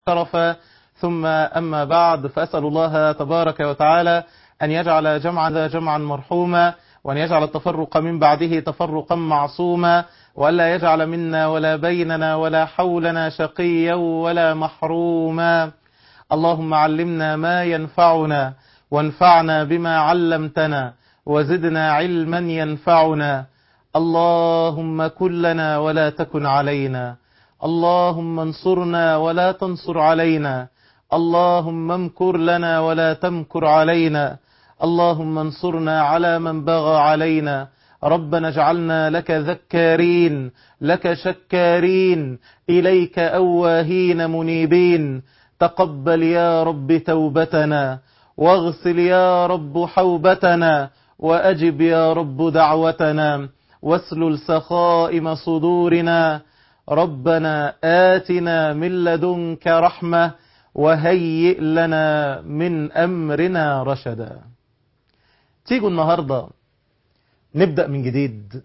شرفا ثم أما بعد فأسأل الله تبارك وتعالى أن يجعل جمعنا جمعا مرحوما وأن يجعل التفرق من بعده تفرقا معصوما وألا يجعل منا ولا بيننا ولا حولنا شقيا ولا محروما اللهم علمنا ما ينفعنا وانفعنا بما علمتنا وزدنا علما ينفعنا اللهم كن لنا ولا تكن علينا اللهم انصرنا ولا تنصر علينا اللهم امكر لنا ولا تمكر علينا اللهم انصرنا على من بغى علينا ربنا اجعلنا لك ذكارين لك شكارين إليك أواهين منيبين تقبل يا رب توبتنا واغسل يا رب حوبتنا وأجب يا رب دعوتنا واسلل سخائم صدورنا ربنا آتنا من لدنك رحمة وهيئ لنا من أمرنا رشدا تيجوا النهاردة نبدأ من جديد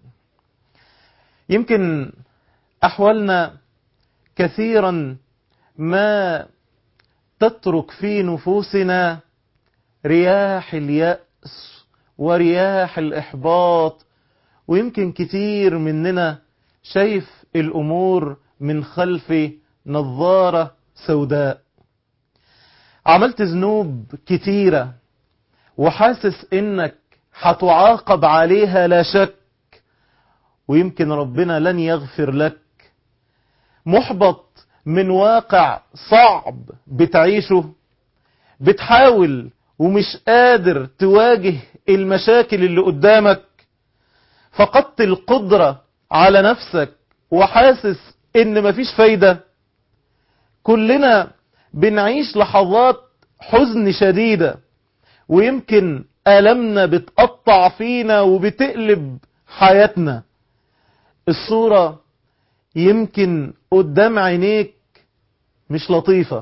يمكن أحوالنا كثيرا ما تترك في نفوسنا رياح اليأس ورياح الإحباط ويمكن كتير مننا شايف الأمور من خلف نظارة سوداء عملت ذنوب كتيرة وحاسس انك هتعاقب عليها لا شك ويمكن ربنا لن يغفر لك محبط من واقع صعب بتعيشه بتحاول ومش قادر تواجه المشاكل اللي قدامك فقدت القدرة على نفسك وحاسس ان مفيش فايدة كلنا بنعيش لحظات حزن شديدة ويمكن ألمنا بتقطع فينا وبتقلب حياتنا الصورة يمكن قدام عينيك مش لطيفة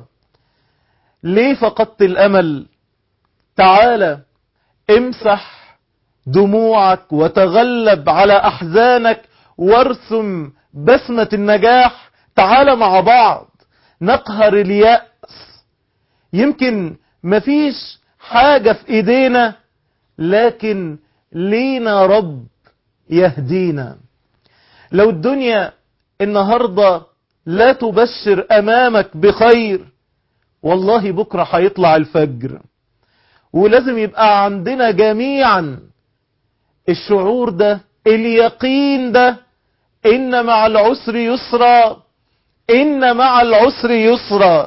ليه فقدت الأمل تعالى امسح دموعك وتغلب على أحزانك وارسم بسمة النجاح تعالى مع بعض نقهر اليأس يمكن مفيش حاجة في ايدينا لكن لينا رب يهدينا لو الدنيا النهاردة لا تبشر امامك بخير والله بكرة هيطلع الفجر ولازم يبقى عندنا جميعا الشعور ده اليقين ده إن مع العسر يسرا إن مع العسر يسرا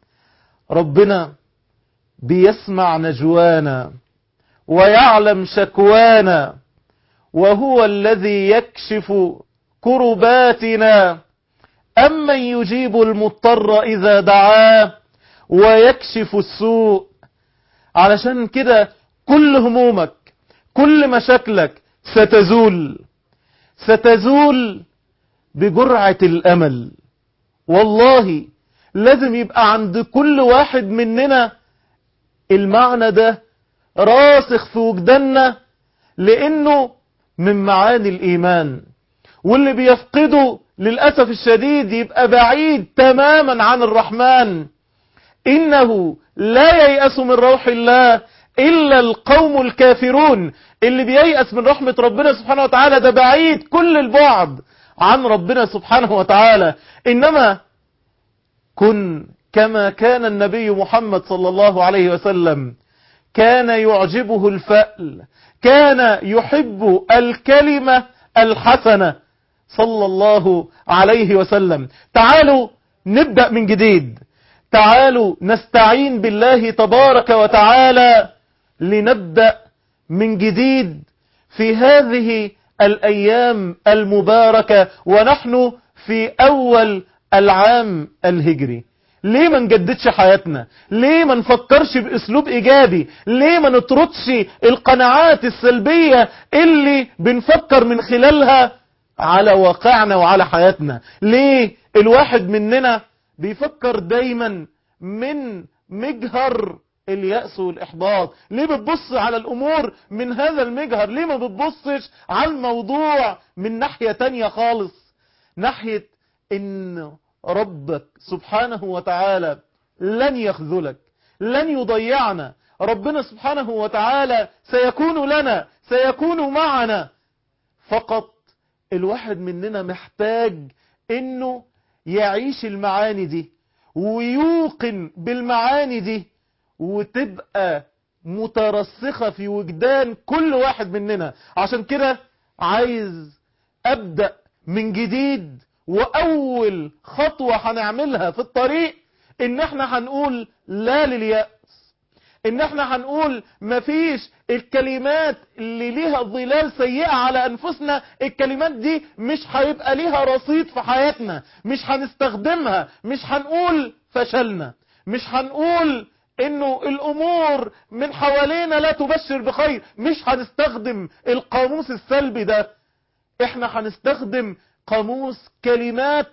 ربنا بيسمع نجوانا ويعلم شكوانا وهو الذي يكشف كرباتنا أمن يجيب المضطر إذا دعاه ويكشف السوء علشان كده كل همومك كل مشاكلك ستزول ستزول بجرعة الأمل والله لازم يبقى عند كل واحد مننا المعنى ده راسخ في وجداننا لأنه من معاني الإيمان واللي بيفقده للأسف الشديد يبقى بعيد تماما عن الرحمن إنه لا ييأس من روح الله إلا القوم الكافرون اللي بييأس من رحمة ربنا سبحانه وتعالى ده بعيد كل البعد عن ربنا سبحانه وتعالى إنما كن كما كان النبي محمد صلى الله عليه وسلم كان يعجبه الفأل كان يحب الكلمة الحسنة صلى الله عليه وسلم تعالوا نبدأ من جديد تعالوا نستعين بالله تبارك وتعالى لنبدأ من جديد في هذه الأيام المباركة ونحن في أول العام الهجري ليه ما نجددش حياتنا ليه ما نفكرش باسلوب ايجابي ليه ما نطردش القناعات السلبية اللي بنفكر من خلالها على واقعنا وعلى حياتنا ليه الواحد مننا بيفكر دايما من مجهر اليأس والإحباط ليه بتبص على الأمور من هذا المجهر ليه ما بتبصش على الموضوع من ناحية تانية خالص ناحية إن ربك سبحانه وتعالى لن يخذلك لن يضيعنا ربنا سبحانه وتعالى سيكون لنا سيكون معنا فقط الواحد مننا محتاج انه يعيش المعاني دي ويوقن بالمعاني دي وتبقى مترسخة في وجدان كل واحد مننا عشان كده عايز ابدأ من جديد واول خطوة هنعملها في الطريق ان احنا هنقول لا لليأس ان احنا هنقول مفيش الكلمات اللي ليها ظلال سيئة على انفسنا الكلمات دي مش هيبقى ليها رصيد في حياتنا مش هنستخدمها مش هنقول فشلنا مش هنقول انه الامور من حوالينا لا تبشر بخير مش هنستخدم القاموس السلبي ده احنا هنستخدم قاموس كلمات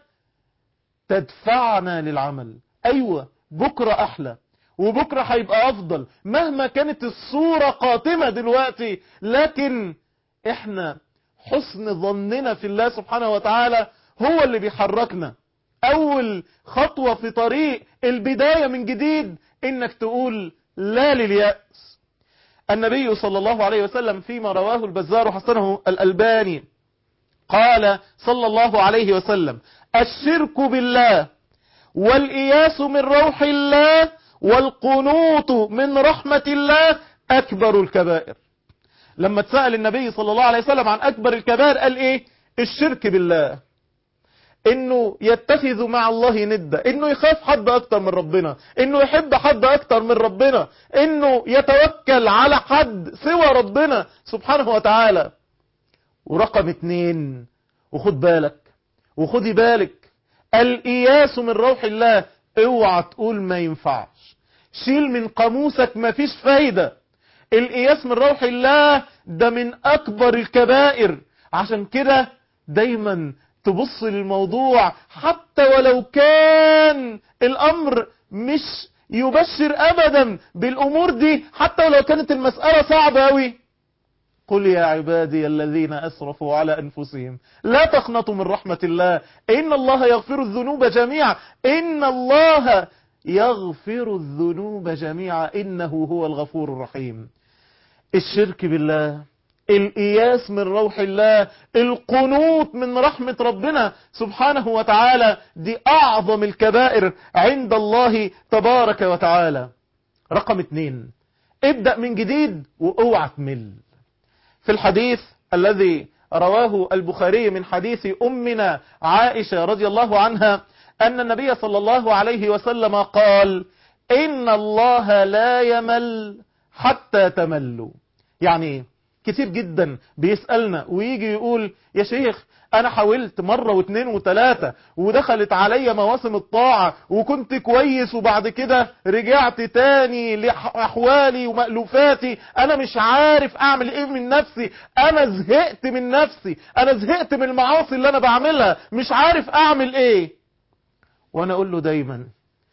تدفعنا للعمل ايوه بكرة احلى وبكرة هيبقى افضل مهما كانت الصورة قاتمة دلوقتي لكن احنا حسن ظننا في الله سبحانه وتعالى هو اللي بيحركنا اول خطوة في طريق البداية من جديد انك تقول لا لليأس النبي صلى الله عليه وسلم فيما رواه البزار حسنه الألباني قال صلى الله عليه وسلم الشرك بالله والإياس من روح الله والقنوط من رحمة الله أكبر الكبائر لما تسأل النبي صلى الله عليه وسلم عن أكبر الكبائر قال إيه الشرك بالله انه يتخذ مع الله ندة انه يخاف حد اكتر من ربنا انه يحب حد اكتر من ربنا انه يتوكل على حد سوى ربنا سبحانه وتعالى ورقم اتنين وخد بالك وخدي بالك الإياس من روح الله اوعى تقول ما ينفعش شيل من قاموسك ما فيش فايدة الإياس من روح الله ده من أكبر الكبائر عشان كده دايما تبص للموضوع حتى ولو كان الأمر مش يبشر أبدا بالأمور دي حتى ولو كانت المسألة صعبة أوي قل يا عبادي الذين أسرفوا على أنفسهم لا تقنطوا من رحمة الله إن الله يغفر الذنوب جميعا إن الله يغفر الذنوب جميعا إنه هو الغفور الرحيم الشرك بالله الإياس من روح الله القنوط من رحمة ربنا سبحانه وتعالى دي أعظم الكبائر عند الله تبارك وتعالى رقم اتنين ابدأ من جديد واوعى تمل في الحديث الذي رواه البخاري من حديث أمنا عائشة رضي الله عنها أن النبي صلى الله عليه وسلم قال إن الله لا يمل حتى تملوا يعني كتير جدا بيسألنا ويجي يقول يا شيخ انا حاولت مرة واثنين وثلاثة ودخلت عليا مواسم الطاعة وكنت كويس وبعد كده رجعت تاني لأحوالي ومألوفاتي انا مش عارف اعمل ايه من نفسي انا زهقت من نفسي انا زهقت من المعاصي اللي انا بعملها مش عارف اعمل ايه وانا اقول له دايما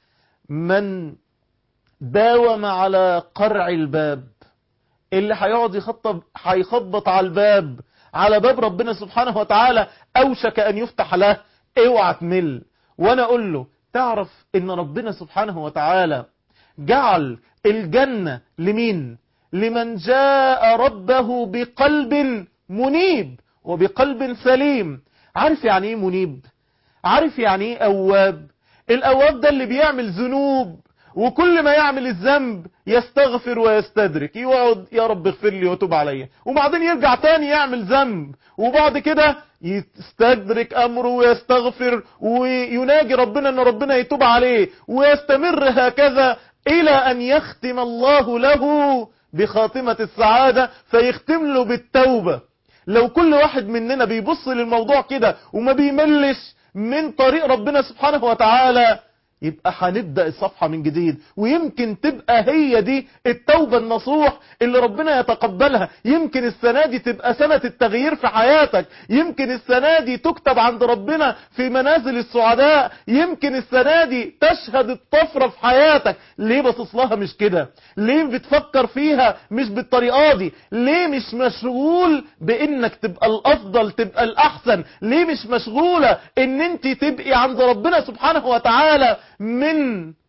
من داوم على قرع الباب اللي هيقعد يخطب هيخبط على الباب على باب ربنا سبحانه وتعالى اوشك ان يفتح له اوعى تمل وانا اقول له تعرف ان ربنا سبحانه وتعالى جعل الجنة لمين لمن جاء ربه بقلب منيب وبقلب سليم عارف يعني ايه منيب عارف يعني ايه اواب الاواب ده اللي بيعمل ذنوب وكل ما يعمل الذنب يستغفر ويستدرك يقعد يا رب اغفر لي وتوب عليا وبعدين يرجع تاني يعمل ذنب وبعد كده يستدرك امره ويستغفر ويناجي ربنا ان ربنا يتوب عليه ويستمر هكذا الى ان يختم الله له بخاتمة السعادة فيختم له بالتوبة لو كل واحد مننا بيبص للموضوع كده وما بيملش من طريق ربنا سبحانه وتعالى يبقى هنبدأ الصفحة من جديد ويمكن تبقى هي دي التوبة النصوح اللي ربنا يتقبلها يمكن السنة دي تبقى سنة التغيير في حياتك يمكن السنة دي تكتب عند ربنا في منازل السعداء يمكن السنة دي تشهد الطفرة في حياتك ليه باصص لها مش كده ليه بتفكر فيها مش بالطريقة دي ليه مش مشغول بانك تبقى الافضل تبقى الاحسن ليه مش مشغولة ان انت تبقي عند ربنا سبحانه وتعالى من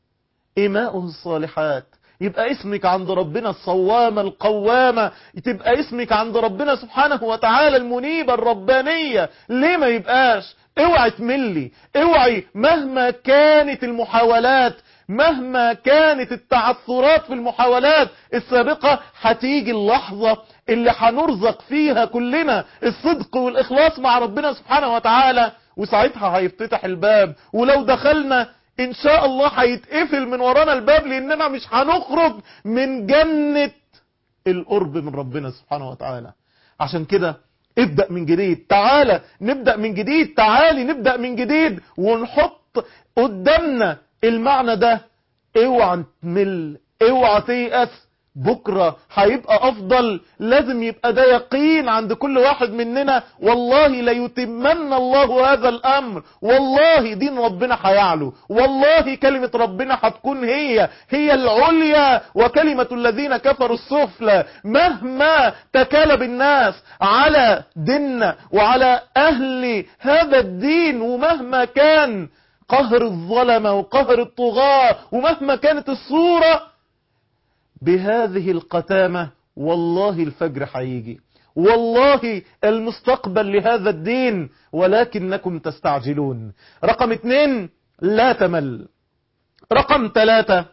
إماؤه الصالحات يبقى اسمك عند ربنا الصوامة القوامة تبقى اسمك عند ربنا سبحانه وتعالى المنيبة الربانية ليه ما يبقاش اوعي تملي اوعي مهما كانت المحاولات مهما كانت التعثرات في المحاولات السابقة هتيجي اللحظة اللي هنرزق فيها كلنا الصدق والإخلاص مع ربنا سبحانه وتعالى وساعتها هيفتتح الباب ولو دخلنا ان شاء الله هيتقفل من ورانا الباب لاننا مش هنخرج من جنة القرب من ربنا سبحانه وتعالى عشان كده ابدأ من جديد تعالى نبدأ من جديد تعالي نبدأ من جديد ونحط قدامنا المعنى ده اوعى تمل اوعى تيأس بكرة هيبقى افضل لازم يبقى ده يقين عند كل واحد مننا والله ليتمن الله هذا الامر والله دين ربنا هيعلو والله كلمة ربنا هتكون هي هي العليا وكلمة الذين كفروا السفلى مهما تكالب الناس على ديننا وعلى اهل هذا الدين ومهما كان قهر الظلمة وقهر الطغاة ومهما كانت الصورة بهذه القتامة والله الفجر هيجي والله المستقبل لهذا الدين ولكنكم تستعجلون رقم اتنين لا تمل رقم ثلاثة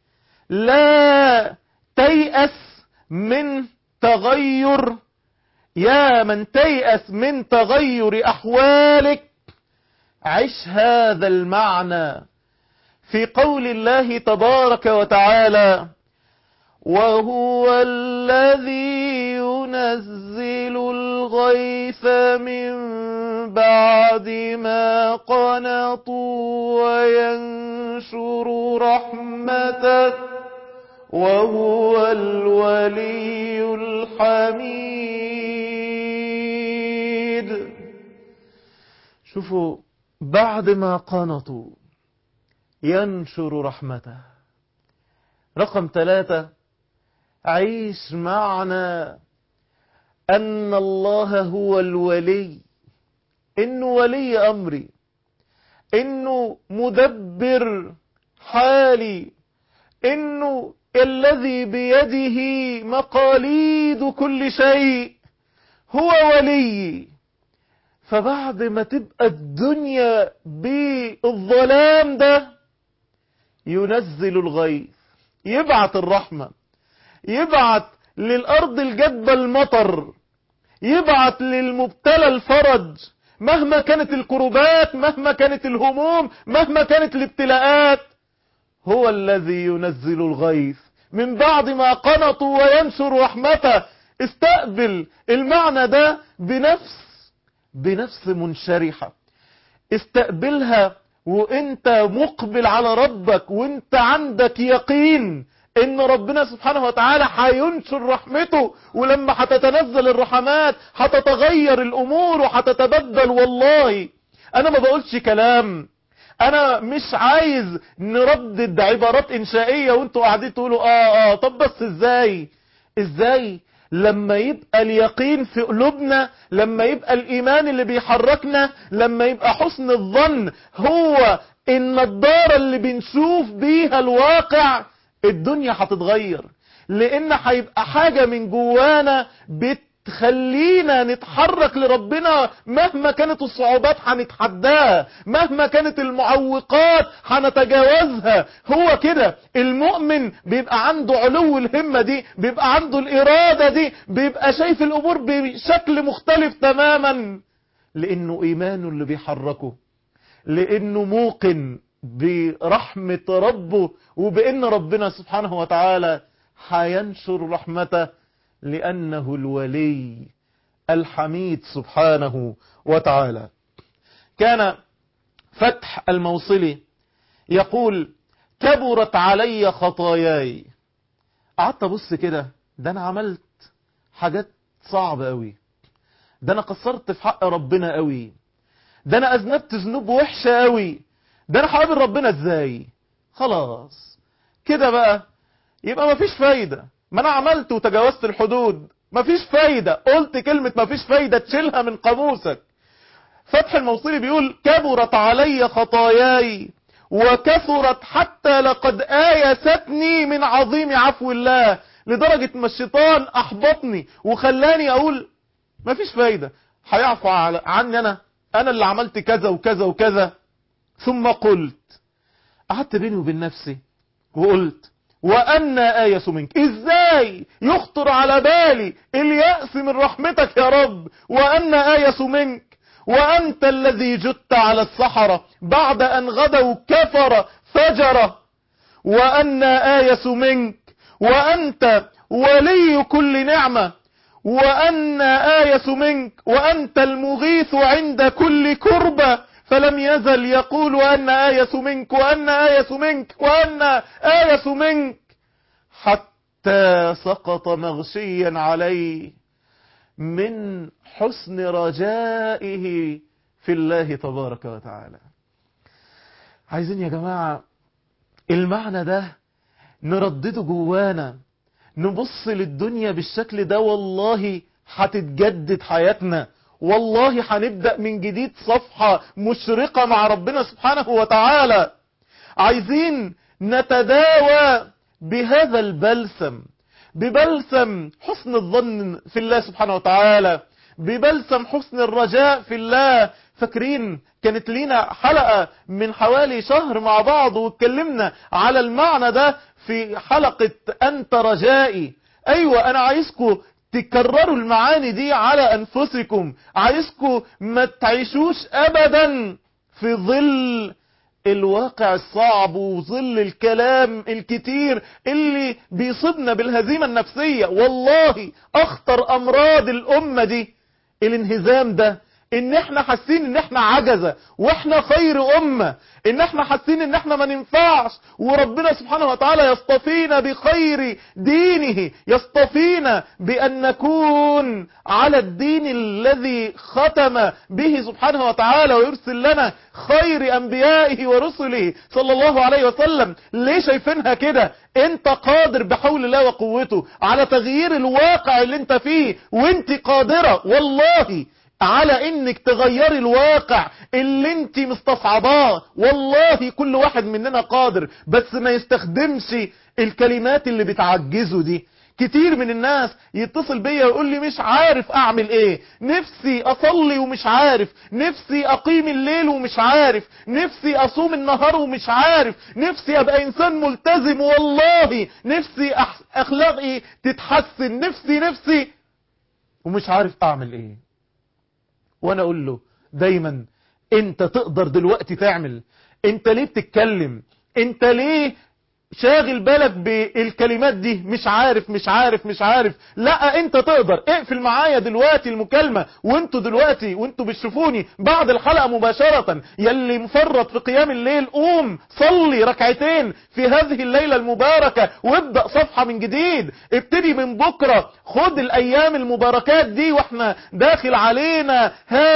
لا تيأس من تغير يا من تيأس من تغير أحوالك عش هذا المعنى في قول الله تبارك وتعالى وهو الذي ينزل الغيث من بعد ما قنطوا وينشر رحمته وهو الولي الحميد شوفوا بعد ما قنطوا ينشر رحمته رقم ثلاثة عيش معنا أن الله هو الولي إنه ولي أمري إنه مدبر حالي إنه الذي بيده مقاليد كل شيء هو ولي فبعد ما تبقى الدنيا بالظلام ده ينزل الغيث يبعت الرحمة يبعت للأرض الجدبة المطر يبعت للمبتلى الفرج مهما كانت الكربات مهما كانت الهموم مهما كانت الابتلاءات هو الذي ينزل الغيث من بعد ما قنطوا وينشر رحمته استقبل المعنى ده بنفس بنفس منشرحة استقبلها وانت مقبل على ربك وانت عندك يقين ان ربنا سبحانه وتعالى هينشر رحمته ولما هتتنزل الرحمات هتتغير الامور وهتتبدل والله انا ما بقولش كلام انا مش عايز نردد عبارات انشائية وانتوا قاعدين تقولوا اه اه طب بس ازاي ازاي لما يبقى اليقين في قلوبنا لما يبقى الايمان اللي بيحركنا لما يبقى حسن الظن هو النضارة اللي بنشوف بيها الواقع الدنيا هتتغير لان هيبقى حاجة من جوانا بتخلينا نتحرك لربنا مهما كانت الصعوبات هنتحداها مهما كانت المعوقات هنتجاوزها هو كده المؤمن بيبقى عنده علو الهمة دي بيبقى عنده الارادة دي بيبقى شايف الامور بشكل مختلف تماما لانه ايمانه اللي بيحركه لانه موقن برحمة ربه وبأن ربنا سبحانه وتعالى حينشر رحمته لأنه الولي الحميد سبحانه وتعالى كان فتح الموصلي يقول كبرت علي خطاياي قعدت ابص كده ده انا عملت حاجات صعبة قوي ده انا قصرت في حق ربنا قوي ده انا اذنبت ذنوب وحشة قوي ده انا هقابل ربنا ازاي خلاص كده بقى يبقى مفيش فايدة ما انا عملت وتجاوزت الحدود مفيش فايدة قلت كلمة مفيش فايدة تشيلها من قاموسك فتح الموصلي بيقول كبرت علي خطاياي وكثرت حتى لقد آيستني من عظيم عفو الله لدرجة ما الشيطان أحبطني وخلاني أقول ما فيش فايدة هيعفو عني أنا أنا اللي عملت كذا وكذا وكذا ثم قلت قعدت بيني وبين نفسي وقلت وأنا آيس منك إزاي يخطر على بالي اليأس من رحمتك يا رب وأنا آيس منك وأنت الذي جدت على الصحراء بعد أن غدوا كفر فجر وأنا آيس منك وأنت ولي كل نعمة وأنا آيس منك وأنت المغيث عند كل كربة فلم يزل يقول وأن آيس منك وأن آيس منك وأن آيس منك حتى سقط مغشيا عليه من حسن رجائه في الله تبارك وتعالى عايزين يا جماعة المعنى ده نردده جوانا نبص للدنيا بالشكل ده والله هتتجدد حياتنا والله هنبدأ من جديد صفحة مشرقة مع ربنا سبحانه وتعالى عايزين نتداوى بهذا البلسم ببلسم حسن الظن في الله سبحانه وتعالى ببلسم حسن الرجاء في الله فاكرين كانت لينا حلقة من حوالي شهر مع بعض واتكلمنا على المعنى ده في حلقة أنت رجائي أيوة أنا عايزكم تكرروا المعاني دي على أنفسكم عايزكم ما تعيشوش أبدا في ظل الواقع الصعب وظل الكلام الكتير اللي بيصيبنا بالهزيمة النفسية والله أخطر أمراض الأمة دي الانهزام ده ان احنا حاسين ان احنا عجزة واحنا خير امة ان احنا حاسين ان احنا ما ننفعش وربنا سبحانه وتعالى يصطفينا بخير دينه يصطفينا بان نكون على الدين الذي ختم به سبحانه وتعالى ويرسل لنا خير انبيائه ورسله صلى الله عليه وسلم ليه شايفينها كده انت قادر بحول الله وقوته على تغيير الواقع اللي انت فيه وانت قادرة والله على انك تغيري الواقع اللي انت مستصعباه والله كل واحد مننا قادر بس ما يستخدمش الكلمات اللي بتعجزه دي كتير من الناس يتصل بيا ويقول لي مش عارف اعمل ايه نفسي اصلي ومش عارف نفسي اقيم الليل ومش عارف نفسي اصوم النهار ومش عارف نفسي ابقى انسان ملتزم والله نفسي اخلاقي تتحسن نفسي نفسي ومش عارف اعمل ايه وانا اقول له دايما انت تقدر دلوقتي تعمل انت ليه بتتكلم انت ليه شاغل بالك بالكلمات دي مش عارف مش عارف مش عارف لا انت تقدر اقفل معايا دلوقتي المكالمة وانتوا دلوقتي وانتوا بتشوفوني بعد الحلقة مباشرة يلي مفرط في قيام الليل قوم صلي ركعتين في هذه الليلة المباركة وابدأ صفحة من جديد ابتدي من بكرة خد الايام المباركات دي واحنا داخل علينا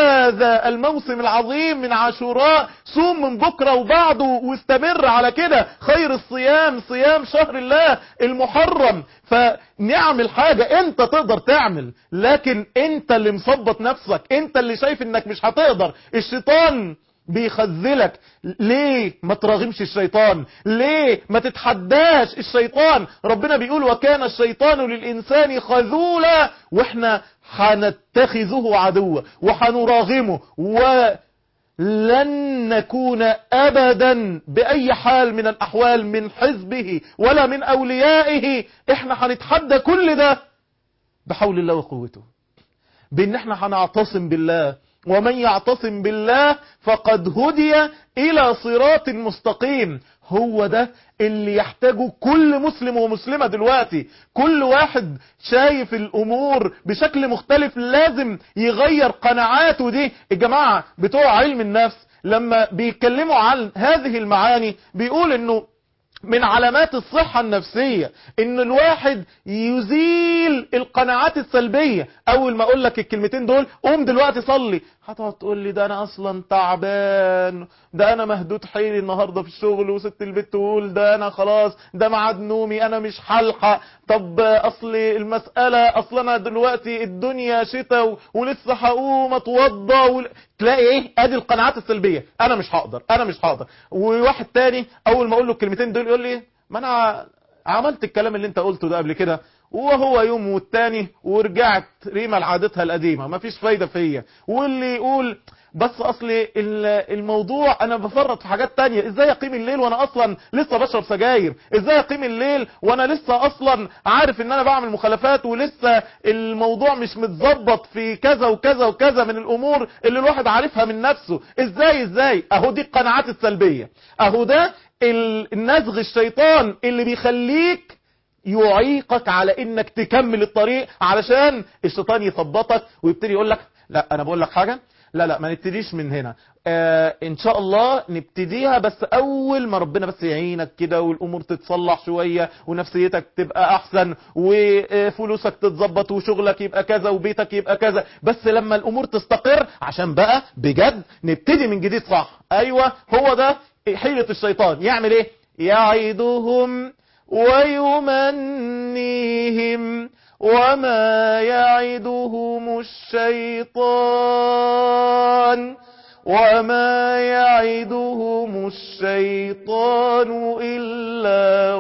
هذا الموسم العظيم من عاشوراء صوم من بكرة وبعده واستمر على كده خير الصيام صيام صيام شهر الله المحرم فنعمل حاجة انت تقدر تعمل لكن انت اللي مصبط نفسك انت اللي شايف انك مش هتقدر الشيطان بيخذلك ليه ما تراغمش الشيطان ليه ما تتحداش الشيطان ربنا بيقول وكان الشيطان للإنسان خذولا واحنا هنتخذه عدوا وهنراغمه و لن نكون أبدا بأي حال من الأحوال من حزبه ولا من أوليائه احنا هنتحدى كل ده بحول الله وقوته بأن احنا هنعتصم بالله ومن يعتصم بالله فقد هدي إلى صراط مستقيم هو ده اللي يحتاجه كل مسلم ومسلمة دلوقتي كل واحد شايف الامور بشكل مختلف لازم يغير قناعاته دي الجماعة بتوع علم النفس لما بيتكلموا عن هذه المعاني بيقول انه من علامات الصحة النفسية ان الواحد يزيل القناعات السلبية اول ما اقول لك الكلمتين دول قوم دلوقتي صلي هتقعد تقول لي ده انا اصلا تعبان ده انا مهدود حيلي النهارده في الشغل وست البيت تقول ده انا خلاص ده ميعاد نومي انا مش هلحق طب اصل المساله اصل انا دلوقتي الدنيا شتاء ولسه هقوم اتوضى ول... تلاقي ايه ادي القناعات السلبيه انا مش هقدر انا مش هقدر وواحد تاني اول ما اقول له الكلمتين دول يقول لي ما انا عملت الكلام اللي انت قلته ده قبل كده وهو يوم والتاني ورجعت ريما لعادتها القديمة مفيش فايدة فيا واللي يقول بس اصل الموضوع انا بفرط في حاجات تانية ازاي اقيم الليل وانا اصلا لسه بشرب سجاير ازاي اقيم الليل وانا لسه اصلا عارف ان انا بعمل مخالفات ولسه الموضوع مش متظبط في كذا وكذا وكذا من الامور اللي الواحد عارفها من نفسه ازاي ازاي اهو دي القناعات السلبية اهو ده النزغ الشيطان اللي بيخليك يعيقك على انك تكمل الطريق علشان الشيطان يثبطك ويبتدي يقول لك لا انا بقول لك حاجة لا لا ما نبتديش من هنا آه ان شاء الله نبتديها بس اول ما ربنا بس يعينك كده والامور تتصلح شوية ونفسيتك تبقى احسن وفلوسك تتظبط وشغلك يبقى كذا وبيتك يبقى كذا بس لما الامور تستقر عشان بقى بجد نبتدي من جديد صح ايوه هو ده حيلة الشيطان يعمل ايه يعيدهم ويمنيهم وما يعدهم الشيطان وما يعدهم الشيطان إلا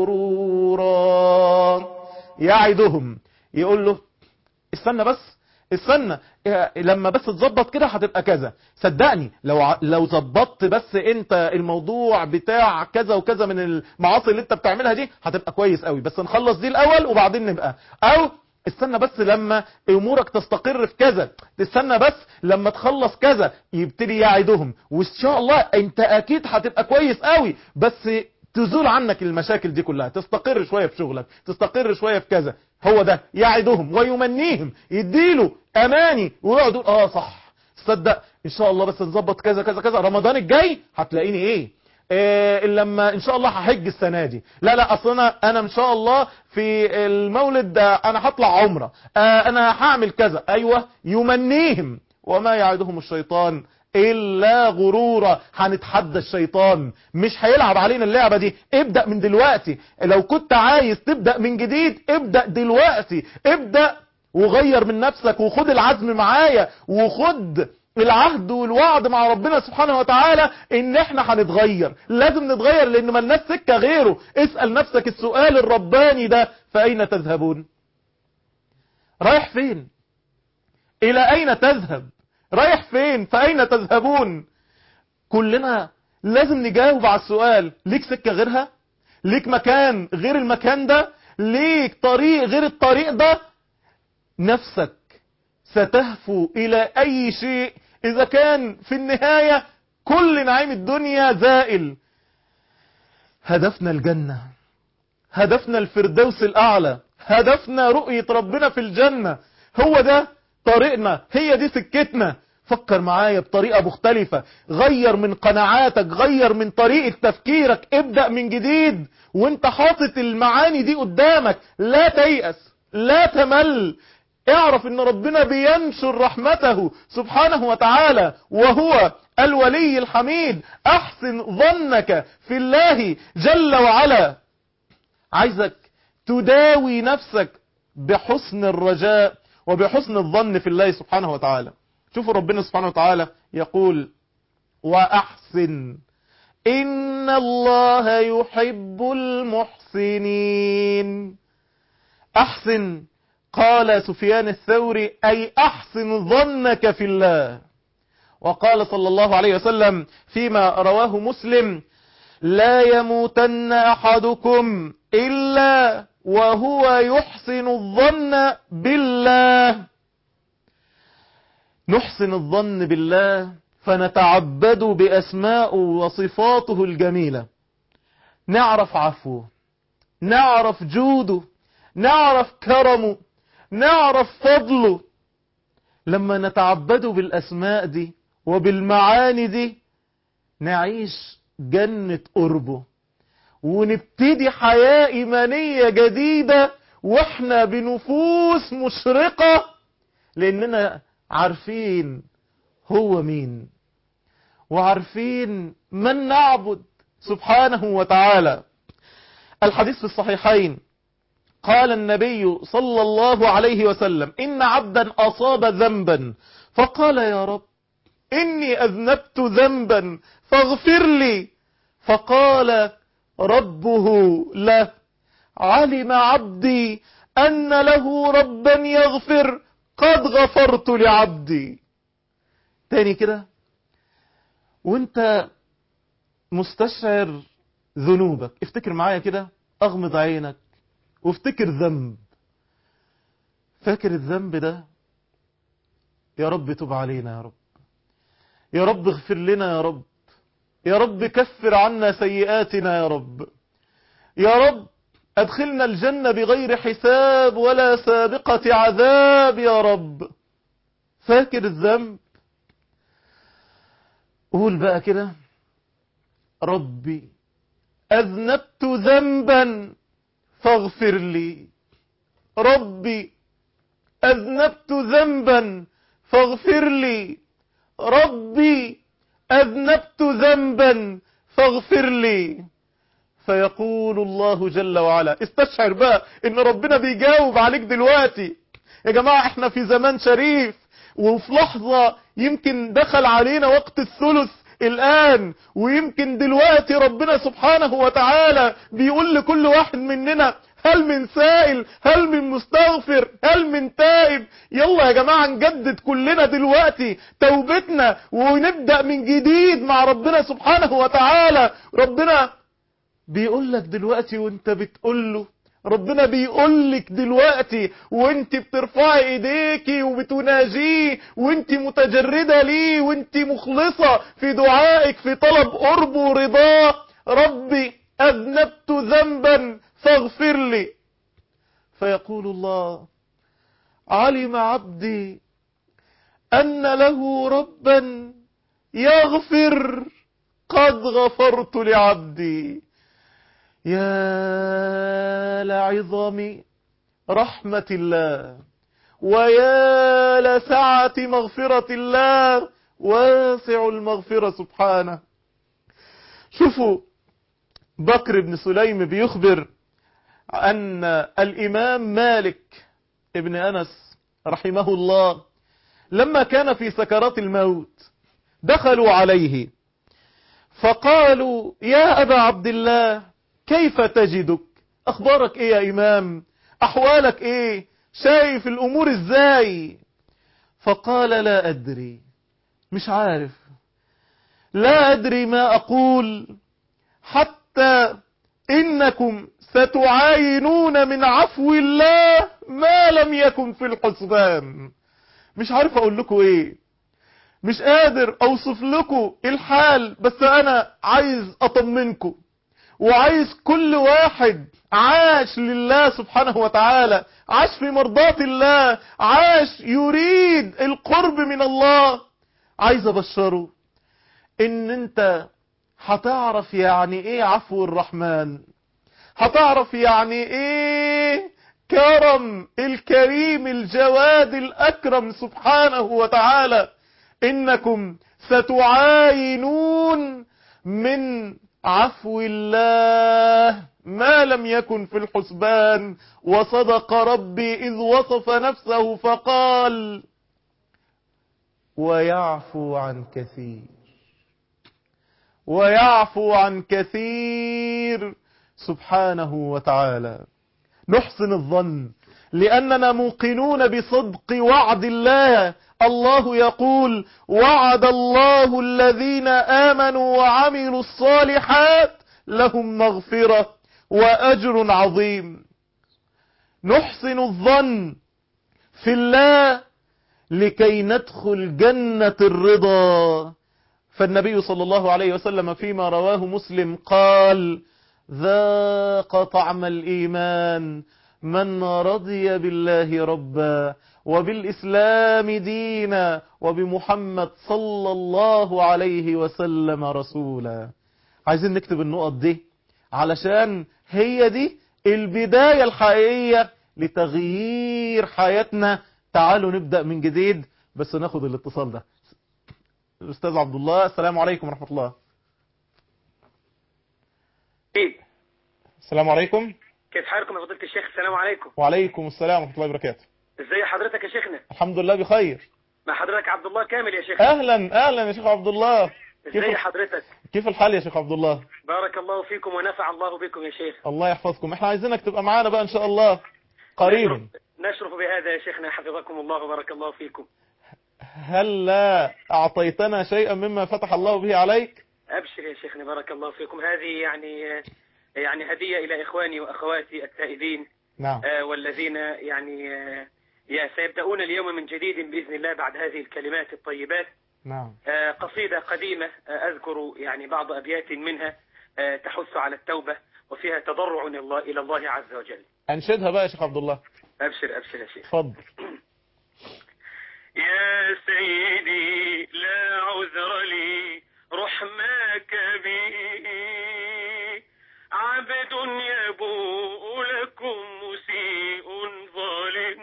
غرورا يعدهم يقول له استنى بس استنى لما بس تظبط كده هتبقى كذا صدقني لو لو ظبطت بس انت الموضوع بتاع كذا وكذا من المعاصي اللي انت بتعملها دي هتبقى كويس قوي بس نخلص دي الاول وبعدين نبقى او استنى بس لما امورك تستقر في كذا تستنى بس لما تخلص كذا يبتدي يعيدهم وان شاء الله انت اكيد هتبقى كويس قوي بس تزول عنك المشاكل دي كلها تستقر شوية في شغلك تستقر شوية في كذا هو ده يعدهم ويمنيهم يديله اماني ويقعد يقول اه صح تصدق ان شاء الله بس نظبط كذا كذا كذا رمضان الجاي هتلاقيني ايه إيه لما ان شاء الله هحج السنه دي لا لا اصل انا انا ان شاء الله في المولد ده انا هطلع عمره آه انا هعمل كذا ايوه يمنيهم وما يعدهم الشيطان الا غرورا هنتحدى الشيطان مش هيلعب علينا اللعبة دي ابدأ من دلوقتي لو كنت عايز تبدأ من جديد ابدأ دلوقتي ابدأ وغير من نفسك وخد العزم معايا وخد العهد والوعد مع ربنا سبحانه وتعالى ان احنا هنتغير لازم نتغير لان ما الناس سكة غيره اسأل نفسك السؤال الرباني ده فاين تذهبون رايح فين الى اين تذهب رايح فين فأين تذهبون كلنا لازم نجاوب على السؤال ليك سكة غيرها ليك مكان غير المكان ده ليك طريق غير الطريق ده نفسك ستهفو إلى أي شيء إذا كان في النهاية كل نعيم الدنيا زائل هدفنا الجنة هدفنا الفردوس الأعلى هدفنا رؤية ربنا في الجنة هو ده طريقنا هي دي سكتنا فكر معايا بطريقة مختلفة غير من قناعاتك غير من طريقة تفكيرك ابدأ من جديد وانت حاطط المعاني دي قدامك لا تيأس لا تمل اعرف ان ربنا بينشر رحمته سبحانه وتعالى وهو الولي الحميد احسن ظنك في الله جل وعلا عايزك تداوي نفسك بحسن الرجاء وبحسن الظن في الله سبحانه وتعالى شوفوا ربنا سبحانه وتعالى يقول وأحسن إن الله يحب المحسنين أحسن قال سفيان الثوري أي أحسن ظنك في الله وقال صلى الله عليه وسلم فيما رواه مسلم لا يموتن أحدكم إلا وهو يحسن الظن بالله نحسن الظن بالله فنتعبد بأسماء وصفاته الجميلة نعرف عفوه نعرف جوده نعرف كرمه نعرف فضله لما نتعبد بالأسماء دي وبالمعاني دي نعيش جنة قربه ونبتدي حياة إيمانية جديدة واحنا بنفوس مشرقة لأننا عارفين هو مين وعارفين من نعبد سبحانه وتعالى الحديث في الصحيحين قال النبي صلى الله عليه وسلم إن عبدا أصاب ذنبا فقال يا رب إني أذنبت ذنبا فاغفر لي فقال ربه له علم عبدي أن له ربا يغفر قد غفرت لعبدي تاني كده وانت مستشعر ذنوبك افتكر معايا كده اغمض عينك وافتكر ذنب فاكر الذنب ده يا رب تب علينا يا رب يا رب اغفر لنا يا رب يا رب كفر عنا سيئاتنا يا رب يا رب أدخلنا الجنة بغير حساب ولا سابقة عذاب يا رب فاكر الذنب قول بقى كده ربي أذنبت ذنبا فاغفر لي ربي أذنبت ذنبا فاغفر لي ربي أذنبت ذنبا فاغفر لي فيقول الله جل وعلا استشعر بقى ان ربنا بيجاوب عليك دلوقتي يا جماعة احنا في زمان شريف وفي لحظة يمكن دخل علينا وقت الثلث الآن ويمكن دلوقتي ربنا سبحانه وتعالى بيقول لكل واحد مننا هل من سائل هل من مستغفر هل من تائب يلا يا جماعة نجدد كلنا دلوقتي توبتنا ونبدأ من جديد مع ربنا سبحانه وتعالى ربنا بيقول لك دلوقتي وانت بتقول له ربنا بيقول لك دلوقتي وانت بترفعي ايديكي وبتناجيه وانت متجردة ليه وانت مخلصة في دعائك في طلب قربه ورضاه ربي اذنبت ذنبا فاغفر لي فيقول الله علم عبدي ان له ربا يغفر قد غفرت لعبدي يا لعظم رحمة الله ويا لسعة مغفرة الله واسع المغفرة سبحانه شوفوا بكر بن سليم بيخبر أن الإمام مالك ابن أنس رحمه الله لما كان في سكرات الموت دخلوا عليه فقالوا يا أبا عبد الله كيف تجدك اخبارك ايه يا امام احوالك ايه شايف الامور ازاي فقال لا ادري مش عارف لا ادري ما اقول حتى انكم ستعاينون من عفو الله ما لم يكن في الحسبان مش عارف اقول لكم ايه مش قادر اوصف لكم الحال بس انا عايز اطمنكم وعايز كل واحد عاش لله سبحانه وتعالى عاش في مرضاة الله عاش يريد القرب من الله عايز ابشره ان انت هتعرف يعني ايه عفو الرحمن هتعرف يعني ايه كرم الكريم الجواد الاكرم سبحانه وتعالى انكم ستعاينون من عفو الله ما لم يكن في الحسبان وصدق ربي إذ وصف نفسه فقال ويعفو عن كثير ويعفو عن كثير سبحانه وتعالى نحسن الظن لأننا موقنون بصدق وعد الله الله يقول وعد الله الذين آمنوا وعملوا الصالحات لهم مغفرة وأجر عظيم نحسن الظن في الله لكي ندخل جنة الرضا فالنبي صلى الله عليه وسلم فيما رواه مسلم قال ذاق طعم الإيمان من رضي بالله ربا وبالإسلام دينا وبمحمد صلى الله عليه وسلم رسولا عايزين نكتب النقط دي علشان هي دي البداية الحقيقية لتغيير حياتنا تعالوا نبدأ من جديد بس ناخد الاتصال ده الأستاذ عبد الله السلام عليكم ورحمة الله إيه. السلام عليكم كيف حالكم يا فضيلة الشيخ السلام عليكم وعليكم السلام ورحمة الله وبركاته ازي حضرتك يا شيخنا الحمد لله بخير مع حضرتك عبد الله كامل يا شيخ أهلا أهلا يا شيخ عبد الله كيف ازي حضرتك كيف الحال يا شيخ عبد الله بارك الله فيكم ونفع الله بكم يا شيخ الله يحفظكم احنا عايزينك تبقى معانا بقى ان شاء الله قريبا نشرف, نشرف بهذا يا شيخنا حفظكم الله وبارك الله فيكم هل لا أعطيتنا شيئا مما فتح الله به عليك أبشر يا شيخنا بارك الله فيكم هذه يعني يعني هدية إلى إخواني وأخواتي التائبين نعم آه، والذين يعني آه، يا سيبدأون اليوم من جديد بإذن الله بعد هذه الكلمات الطيبات نعم آه، قصيدة قديمة آه، أذكر يعني بعض أبيات منها آه، تحث على التوبة وفيها تضرع إلى الله- إلى الله عز وجل أنشدها بقى يا شيخ عبد الله أبشر أبشر يا شيخ اتفضل يا سيدي لا عذر لي رحماك بي عبد يبوء لكم مسيء ظالم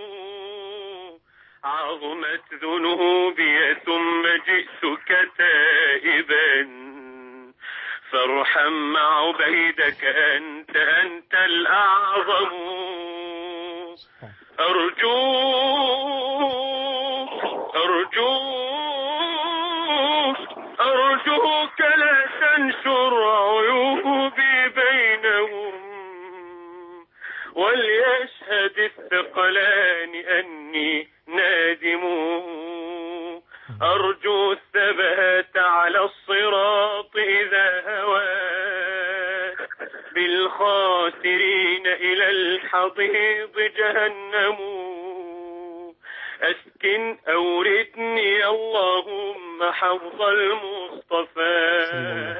عظمت ذنوبي ثم جئتك تائبا فارحم مع عبيدك أنت أنت الأعظم أرجوك أرجوك أرجوك لا تنشر عيوبي بينهم وليشهد الثقلان أني نادم أرجو الثبات على الصراط إذا هوات بالخاسرين إلى الحضيض جهنم أسكن أوردني اللهم حفظ المصطفى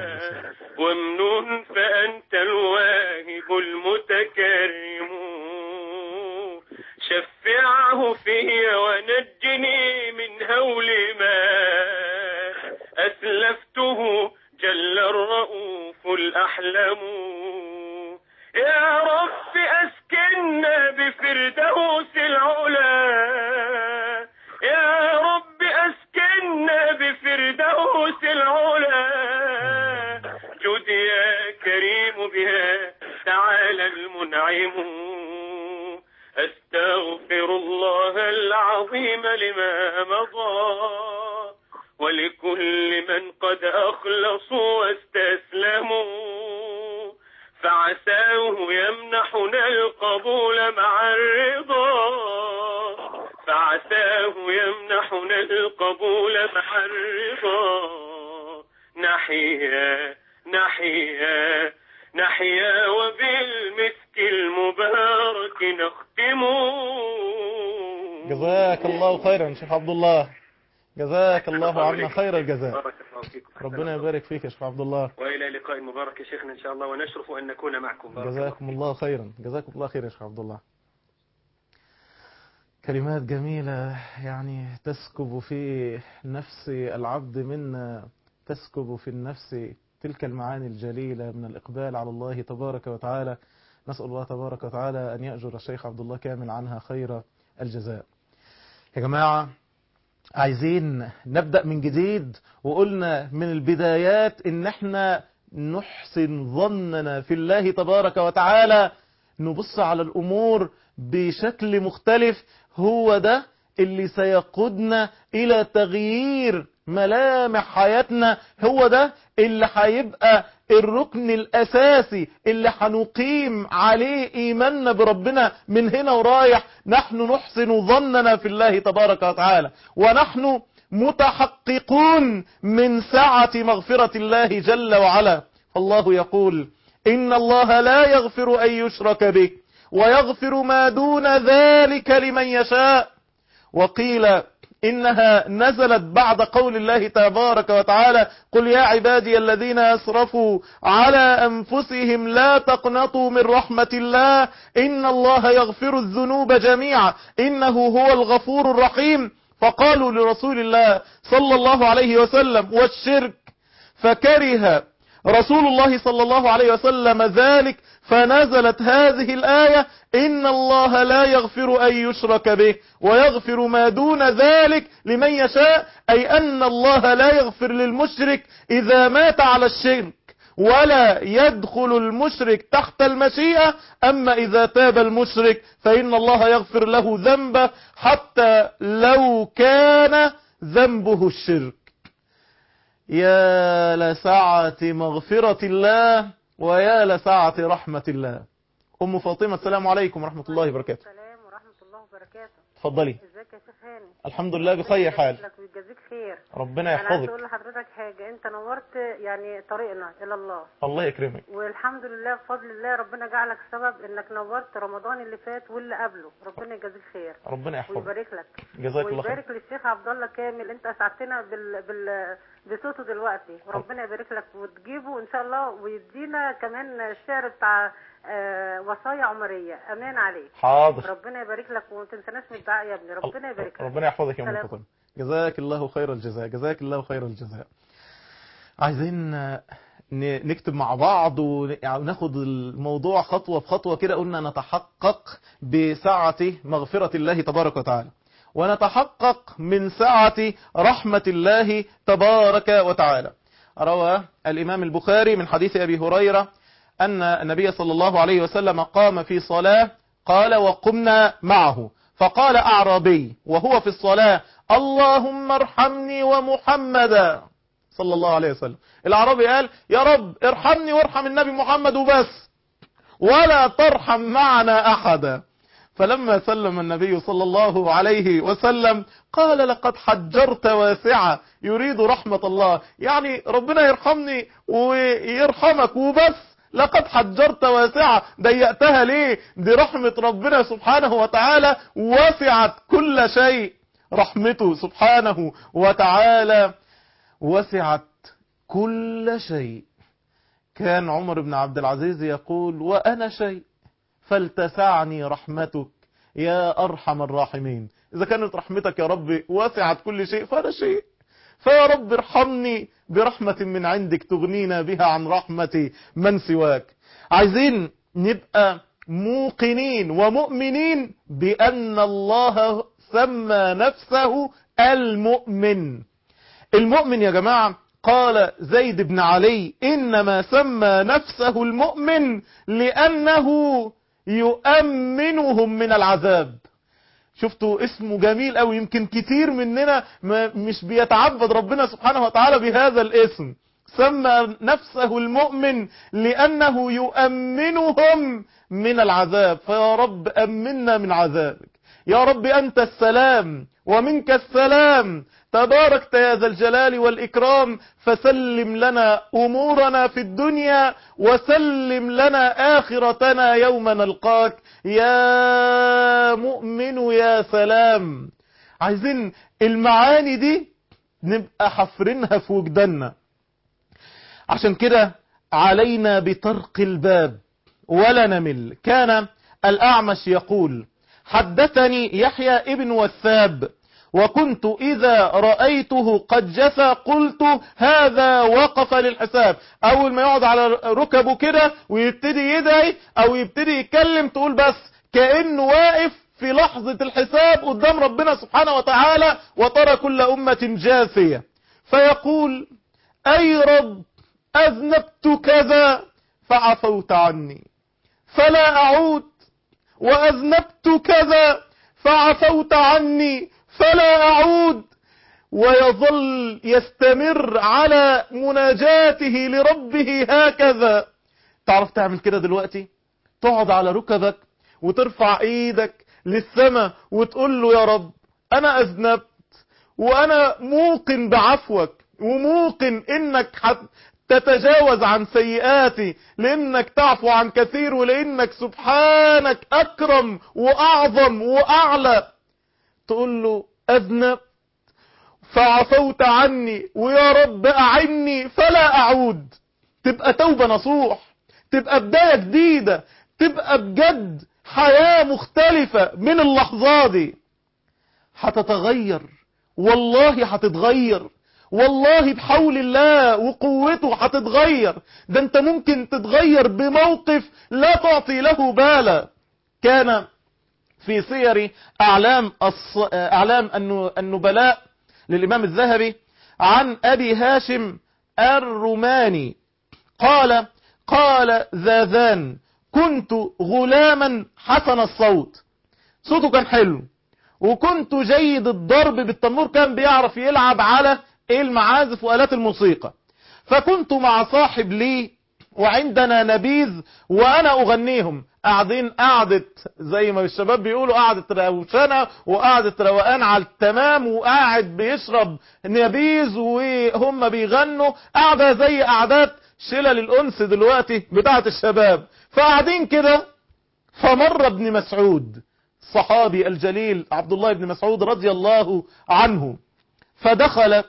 وامنن فأنت الواهب المتكرم شفعه في ونجني من هول ما أسلفته جل الرؤوف الأحلم يا رب أسكننا بفردوس العلا يا رب أسكننا بفردوس العلا جد يا كريم بها تعالى المنعم أستغفر الله العظيم لما مضى ولكل من قد أخلصوا واستسلموا فعساه يمنحنا القبول مع الرضا فعساه يمنحنا القبول مع الرضا نحيا نحيا نحيا وبالمسك المبارك نختم جزاك الله خيرا شيخ عبد الله جزاك الله عنا خير الجزاء بارك الله فيكم ربنا يبارك فيك يا شيخ عبد الله وإلى لقاء مبارك يا شيخنا إن شاء الله ونشرف أن نكون معكم بارك الله جزاكم الله خيرا جزاكم الله خير يا شيخ عبد الله كلمات جميلة يعني تسكب في نفس العبد منا تسكب في النفس تلك المعاني الجليلة من الإقبال على الله تبارك وتعالى نسأل الله تبارك وتعالى أن يأجر الشيخ عبد الله كامل عنها خير الجزاء يا جماعة عايزين نبدأ من جديد وقلنا من البدايات ان احنا نحسن ظننا في الله تبارك وتعالى نبص على الامور بشكل مختلف هو ده اللي سيقودنا الى تغيير ملامح حياتنا هو ده اللي هيبقى الركن الاساسي اللي هنقيم عليه ايماننا بربنا من هنا ورايح نحن نحسن ظننا في الله تبارك وتعالى ونحن متحققون من سعة مغفرة الله جل وعلا فالله يقول إن الله لا يغفر أن يشرك به ويغفر ما دون ذلك لمن يشاء وقيل إنها نزلت بعد قول الله تبارك وتعالى قل يا عبادي الذين أسرفوا على أنفسهم لا تقنطوا من رحمة الله إن الله يغفر الذنوب جميعا إنه هو الغفور الرحيم فقالوا لرسول الله صلى الله عليه وسلم والشرك فكره رسول الله صلى الله عليه وسلم ذلك فنزلت هذه الآية إن الله لا يغفر أن يشرك به ويغفر ما دون ذلك لمن يشاء أي أن الله لا يغفر للمشرك إذا مات على الشرك ولا يدخل المشرك تحت المشيئة أما إذا تاب المشرك فإن الله يغفر له ذنبه حتى لو كان ذنبه الشرك يا لسعة مغفرة الله ويا لسعة رحمة الله أم فاطمة السلام عليكم ورحمة الله وبركاته السلام ورحمة الله وبركاته تفضلي ازيك يا شيخ هاني الحمد لله بخير حال لك ويجازيك خير ربنا انا عايز يحفظك اقول لحضرتك حاجة انت نورت يعني طريقنا الى الله الله يكرمك والحمد لله بفضل الله ربنا جعلك سبب انك نورت رمضان اللي فات واللي قبله ربنا يجازيك خير ربنا يحفظك ويبارك لك جزاك الله خير ويبارك للشيخ عبد الله كامل انت اسعدتنا بال... بال... بصوته دلوقتي وربنا يبارك لك وتجيبه ان شاء الله ويدينا كمان الشعر بتاع آه وصايا عمرية امان عليك حاضر ربنا يبارك لك وما تنسناش من الدعاء يا ابني ربنا يبارك لك ربنا يحفظك يا ام سلام. فاطمه جزاك الله خير الجزاء جزاك الله خير الجزاء عايزين ن- نكتب مع بعض ون- يعني وناخد الموضوع خطوة بخطوة كده قلنا نتحقق بسعة مغفرة الله تبارك وتعالى ونتحقق من سعة رحمة الله تبارك وتعالى روى الإمام البخاري من حديث أبي هريرة أن النبي صلى الله عليه وسلم قام في صلاة قال وقمنا معه فقال أعرابي وهو في الصلاة اللهم ارحمني ومحمدا صلى الله عليه وسلم الأعرابي قال يا رب ارحمني وارحم النبي محمد وبس ولا ترحم معنا أحدا فلما سلم النبي صلى الله عليه وسلم قال لقد حجرت واسعة يريد رحمة الله يعني ربنا يرحمني ويرحمك وبس لقد حجرت واسعة ضيقتها ليه دي رحمة ربنا سبحانه وتعالى وسعت كل شيء رحمته سبحانه وتعالى وسعت كل شيء كان عمر بن عبد العزيز يقول وأنا شيء فلتسعني رحمتك يا أرحم الراحمين إذا كانت رحمتك يا رب وسعت كل شيء فأنا شيء فيا رب ارحمني برحمة من عندك تغنينا بها عن رحمة من سواك عايزين نبقى موقنين ومؤمنين بأن الله سمى نفسه المؤمن المؤمن يا جماعة قال زيد بن علي إنما سمى نفسه المؤمن لأنه يؤمنهم من العذاب شفتوا اسمه جميل أو يمكن كتير مننا ما مش بيتعبد ربنا سبحانه وتعالى بهذا الاسم سمى نفسه المؤمن لأنه يؤمنهم من العذاب فيا رب أمنا من عذابك يا رب أنت السلام ومنك السلام تباركت يا ذا الجلال والإكرام فسلم لنا أمورنا في الدنيا وسلم لنا آخرتنا يوم نلقاك يا مؤمن يا سلام عايزين المعاني دي نبقى حفرينها في وجداننا عشان كده علينا بطرق الباب ولا نمل كان الأعمش يقول حدثني يحيى ابن وثاب وكنت إذا رأيته قد جثى قلت هذا وقف للحساب أول ما يقعد على ركبه كده ويبتدي يدعي أو يبتدي يتكلم تقول بس كأنه واقف في لحظة الحساب قدام ربنا سبحانه وتعالى وترى كل أمة جاثية فيقول أي رب أذنبت كذا فعفوت عني فلا أعود وأذنبت كذا فعفوت عني فلا أعود ويظل يستمر على مناجاته لربه هكذا تعرف تعمل كده دلوقتي تقعد على ركبك وترفع ايدك للسماء وتقول له يا رب انا اذنبت وانا موقن بعفوك وموقن انك حت تتجاوز عن سيئاتي لانك تعفو عن كثير ولانك سبحانك اكرم واعظم واعلى تقول له اذنب فعفوت عني ويا رب اعني فلا اعود تبقى توبة نصوح تبقى بداية جديدة تبقى بجد حياة مختلفة من اللحظة دي هتتغير والله هتتغير والله بحول الله وقوته هتتغير ده انت ممكن تتغير بموقف لا تعطي له بالا كان في سير أعلام, الص... أعلام النبلاء للإمام الذهبي عن أبي هاشم الروماني قال قال ذاذان كنت غلاما حسن الصوت صوته كان حلو وكنت جيد الضرب بالتنور كان بيعرف يلعب على المعازف وآلات الموسيقى فكنت مع صاحب لي وعندنا نبيذ وانا اغنيهم قاعدين قعدة زي ما الشباب بيقولوا قعدة روشنة وقعدة روقان على التمام وقاعد بيشرب نبيذ وهم بيغنوا قاعدة زي قعدات شلل الانس دلوقتي بتاعة الشباب فقاعدين كده فمر ابن مسعود الصحابي الجليل عبد الله بن مسعود رضي الله عنه فدخل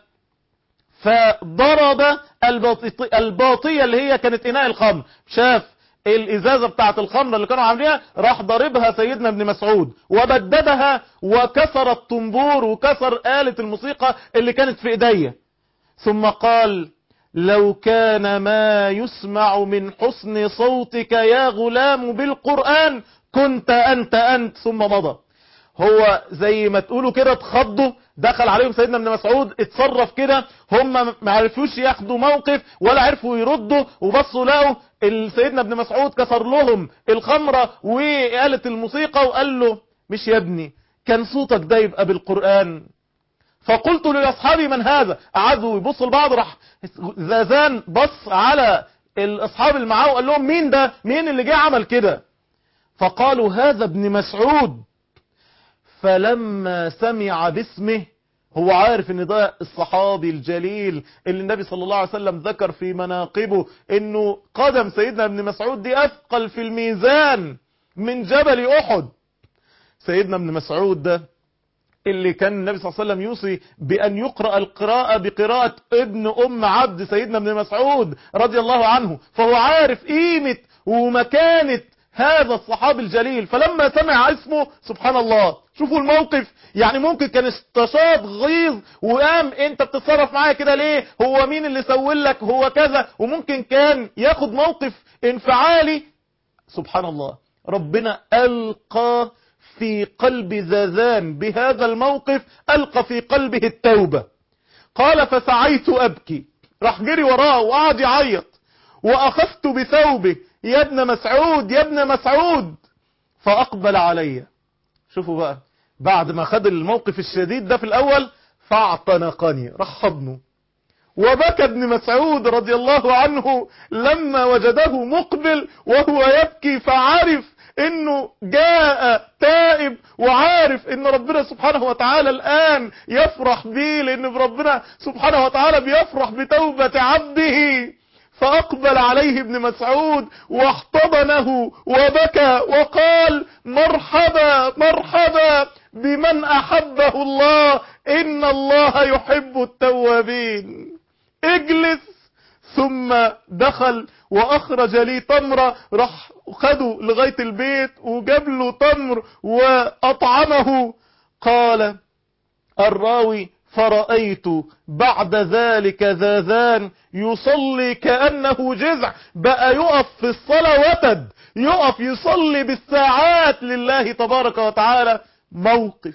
فضرب الباطية اللي هي كانت إناء الخمر شاف الإزازة بتاعت الخمر اللي كانوا عاملينها راح ضربها سيدنا ابن مسعود وبددها وكسر الطنبور وكسر آلة الموسيقى اللي كانت في إيديا ثم قال لو كان ما يسمع من حسن صوتك يا غلام بالقرآن كنت أنت أنت ثم مضى هو زي ما تقولوا كده اتخضوا دخل عليهم سيدنا ابن مسعود اتصرف كده هم ما عرفوش ياخدوا موقف ولا عرفوا يردوا وبصوا لقوا سيدنا ابن مسعود كسر لهم الخمرة وآلة الموسيقى وقال له مش يا ابني كان صوتك ده يبقى بالقرآن فقلت لأصحابي من هذا قعدوا يبصوا لبعض راح زازان بص على الأصحاب اللي معاه وقال لهم مين ده مين اللي جه عمل كده فقالوا هذا ابن مسعود فلما سمع باسمه هو عارف ان ده الصحابي الجليل اللي النبي صلى الله عليه وسلم ذكر في مناقبه انه قدم سيدنا ابن مسعود دي اثقل في الميزان من جبل احد سيدنا ابن مسعود ده اللي كان النبي صلى الله عليه وسلم يوصي بأن يقرأ القراءة بقراءة ابن أم عبد سيدنا ابن مسعود رضي الله عنه فهو عارف قيمة ومكانة هذا الصحابي الجليل فلما سمع اسمه سبحان الله شوفوا الموقف يعني ممكن كان استشاط غيظ وقام انت بتتصرف معايا كده ليه هو مين اللي سول لك هو كذا وممكن كان ياخد موقف انفعالي سبحان الله ربنا ألقى في قلب زازان بهذا الموقف ألقى في قلبه التوبة قال فسعيت أبكي راح جري وراه وقعد يعيط وأخذت بثوبه يا ابن مسعود يا ابن مسعود فأقبل علي شوفوا بقى بعد ما خد الموقف الشديد ده في الأول فاعتنقني راح حضنه وبكى ابن مسعود رضي الله عنه لما وجده مقبل وهو يبكي فعرف انه جاء تائب وعارف ان ربنا سبحانه وتعالى الان يفرح بيه لان ربنا سبحانه وتعالى بيفرح بتوبة عبده فأقبل عليه ابن مسعود واحتضنه وبكى وقال مرحبا مرحبا بمن أحبه الله إن الله يحب التوابين اجلس ثم دخل وأخرج لي تمرة راح خده لغاية البيت وجاب له تمر وأطعمه قال الراوي فرأيت بعد ذلك ذاذان يصلي كأنه جزع بقى يقف في الصلاة وتد يقف يصلي بالساعات لله تبارك وتعالى موقف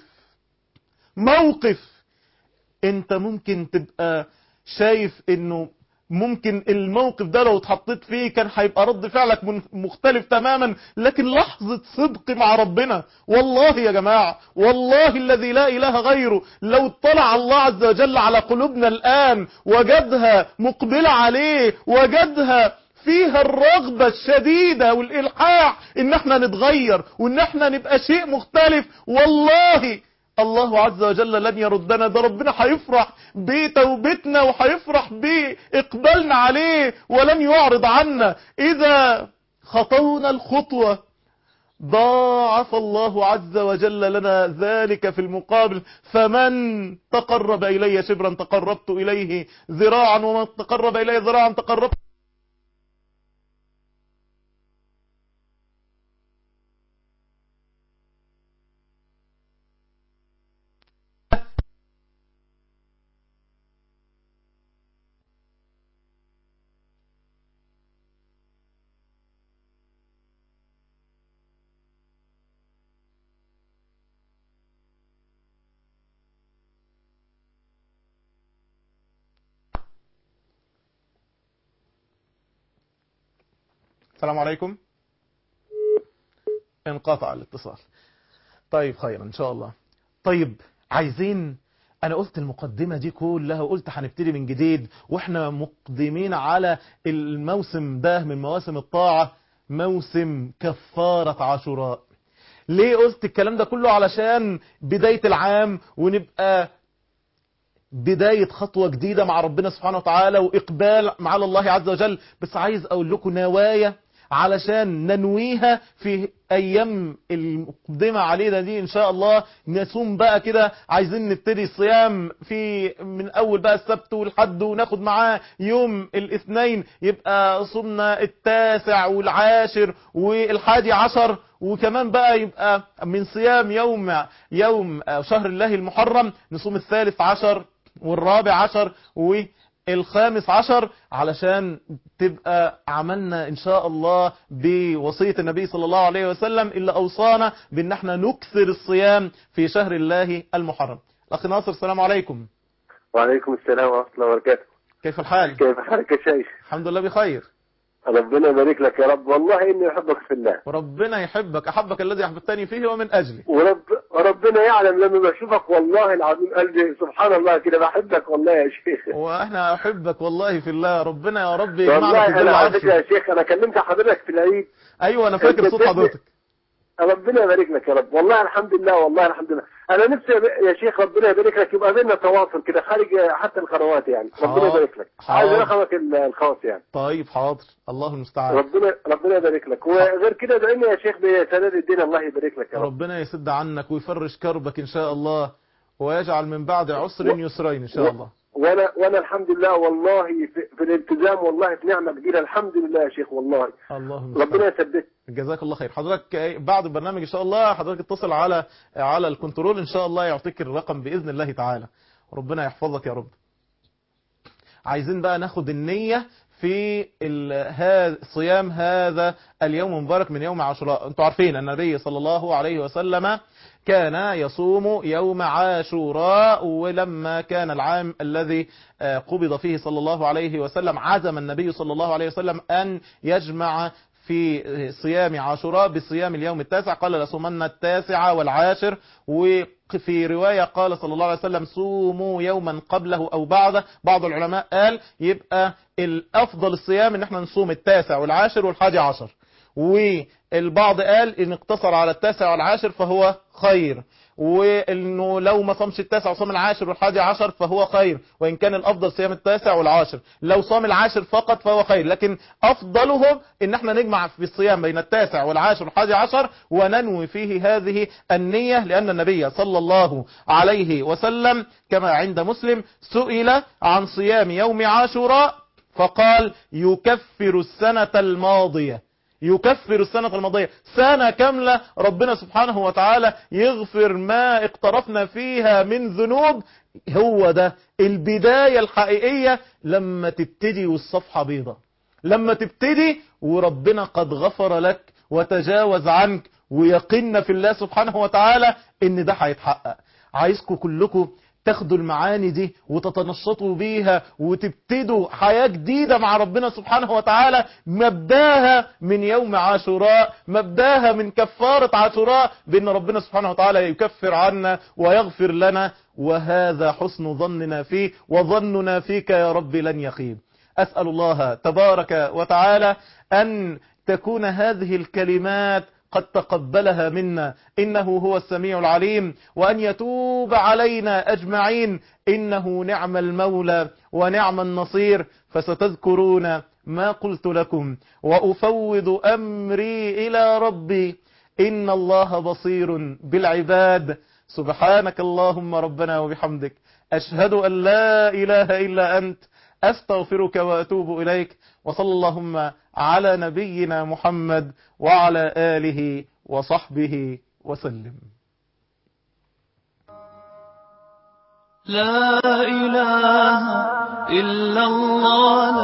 موقف انت ممكن تبقى شايف انه ممكن الموقف ده لو اتحطيت فيه كان هيبقى رد فعلك مختلف تماما لكن لحظة صدق مع ربنا والله يا جماعة والله الذي لا إله غيره لو اطلع الله عز وجل على قلوبنا الآن وجدها مقبلة عليه وجدها فيها الرغبة الشديدة والإلحاح ان احنا نتغير وان احنا نبقى شيء مختلف والله الله عز وجل لن يردنا ده ربنا هيفرح بتوبتنا وهيفرح بإقبالنا عليه ولن يعرض عنا إذا خطونا الخطوة ضاعف الله عز وجل لنا ذلك في المقابل فمن تقرب إلي شبرا تقربت إليه ذراعا ومن تقرب إلي ذراعا تقربت السلام عليكم انقطع الاتصال طيب خير ان شاء الله طيب عايزين انا قلت المقدمة دي كلها وقلت هنبتدي من جديد واحنا مقدمين على الموسم ده من مواسم الطاعة موسم كفارة عاشوراء ليه قلت الكلام ده كله علشان بداية العام ونبقى بداية خطوة جديدة مع ربنا سبحانه وتعالى وإقبال على الله عز وجل بس عايز أقول لكم نوايا علشان ننويها في أيام المقدمة علينا دي إن شاء الله نصوم بقى كده عايزين نبتدي الصيام في من أول بقى السبت والحد وناخد معاه يوم الاثنين يبقى صمنا التاسع والعاشر والحادي عشر وكمان بقى يبقى من صيام يوم يوم شهر الله المحرم نصوم الثالث عشر والرابع عشر والخامس عشر علشان تبقى عملنا ان شاء الله بوصية النبي صلى الله عليه وسلم اللي اوصانا بان احنا نكثر الصيام في شهر الله المحرم الاخ ناصر السلام عليكم وعليكم السلام ورحمة الله وبركاته كيف الحال كيف حالك يا شيخ الحمد لله بخير ربنا يبارك لك يا رب والله إني أحبك في الله وربنا يحبك احبك الذي احببتني فيه ومن اجلي ورب وربنا يعلم لما بشوفك والله العظيم قلبي سبحان الله كده بحبك والله يا شيخ واحنا احبك والله في الله ربنا يا رب يجمعنا والله في ظل أنا على فكرة عرشه يا شيخ أنا كلمت حضرتك في العيد ايوه انا فاكر صوت حضرتك ربنا يبارك لك يا رب والله الحمد لله والله الحمد لله انا نفسي يا شيخ ربنا يبارك لك يبقى بيننا تواصل كده خارج حتى القنوات يعني ربنا حاضر. يبارك لك حاضر. عايز رقمك الخاص يعني طيب حاضر الله المستعان ربنا ربنا يبارك لك وغير كده ادعيني يا شيخ بسداد الدين الله يبارك لك يا رب ربنا يسد عنك ويفرج كربك ان شاء الله ويجعل من بعد عسر يسرين ان شاء الله وانا وانا الحمد لله والله في, في الالتزام والله في نعمه كبيره الحمد لله يا شيخ والله الله ربنا المستعان يثبت جزاك الله خير حضرتك إيه، بعد البرنامج ان شاء الله حضرتك اتصل على على الكنترول ان شاء الله يعطيك الرقم باذن الله تعالى ربنا يحفظك يا رب عايزين بقى ناخد النية في ال- ها- صيام هذا اليوم المبارك من يوم عاشوراء انتوا عارفين ان النبي صلى الله عليه وسلم كان يصوم يوم عاشوراء ولما كان العام الذي آه، قبض فيه صلى الله عليه وسلم عزم النبي صلى الله عليه وسلم أن يجمع في صيام عاشوراء بصيام اليوم التاسع قال لصومن التاسع والعاشر وفي رواية قال صلى الله عليه وسلم صوموا يوما قبله أو بعده بعض العلماء قال يبقى الأفضل الصيام ان احنا نصوم التاسع والعاشر والحادي عشر والبعض قال ان اقتصر على التاسع والعاشر فهو خير وانه لو ما صامش التاسع وصام العاشر والحادي عشر فهو خير وان كان الافضل صيام التاسع والعاشر لو صام العاشر فقط فهو خير لكن افضلهم ان احنا نجمع في الصيام بين التاسع والعاشر والحادي عشر وننوي فيه هذه النية لان النبي صلى الله عليه وسلم كما عند مسلم سئل عن صيام يوم عاشوراء فقال يكفر السنة الماضية يكفر السنة الماضية سنة كاملة ربنا سبحانه وتعالى يغفر ما اقترفنا فيها من ذنوب هو ده البداية الحقيقية لما تبتدي والصفحة بيضة لما تبتدي وربنا قد غفر لك وتجاوز عنك ويقن في الله سبحانه وتعالى ان ده هيتحقق عايزكم كلكم تاخدوا المعاني دي وتتنشطوا بيها وتبتدوا حياة جديدة مع ربنا سبحانه وتعالى مبداها من يوم عاشوراء مبداها من كفارة عاشوراء بأن ربنا سبحانه وتعالى يكفر عنا ويغفر لنا وهذا حسن ظننا فيه وظننا فيك يا رب لن يخيب أسأل الله تبارك وتعالى أن تكون هذه الكلمات قد تقبلها منا إنه هو السميع العليم وأن يتوب علينا أجمعين إنه نعم المولى ونعم النصير فستذكرون ما قلت لكم وأفوض أمري إلى ربي إن الله بصير بالعباد سبحانك اللهم ربنا وبحمدك أشهد أن لا إله إلا أنت أستغفرك وأتوب إليك وصلى اللهم على نبينا محمد وعلى آله وصحبه وسلم لا إله إلا الله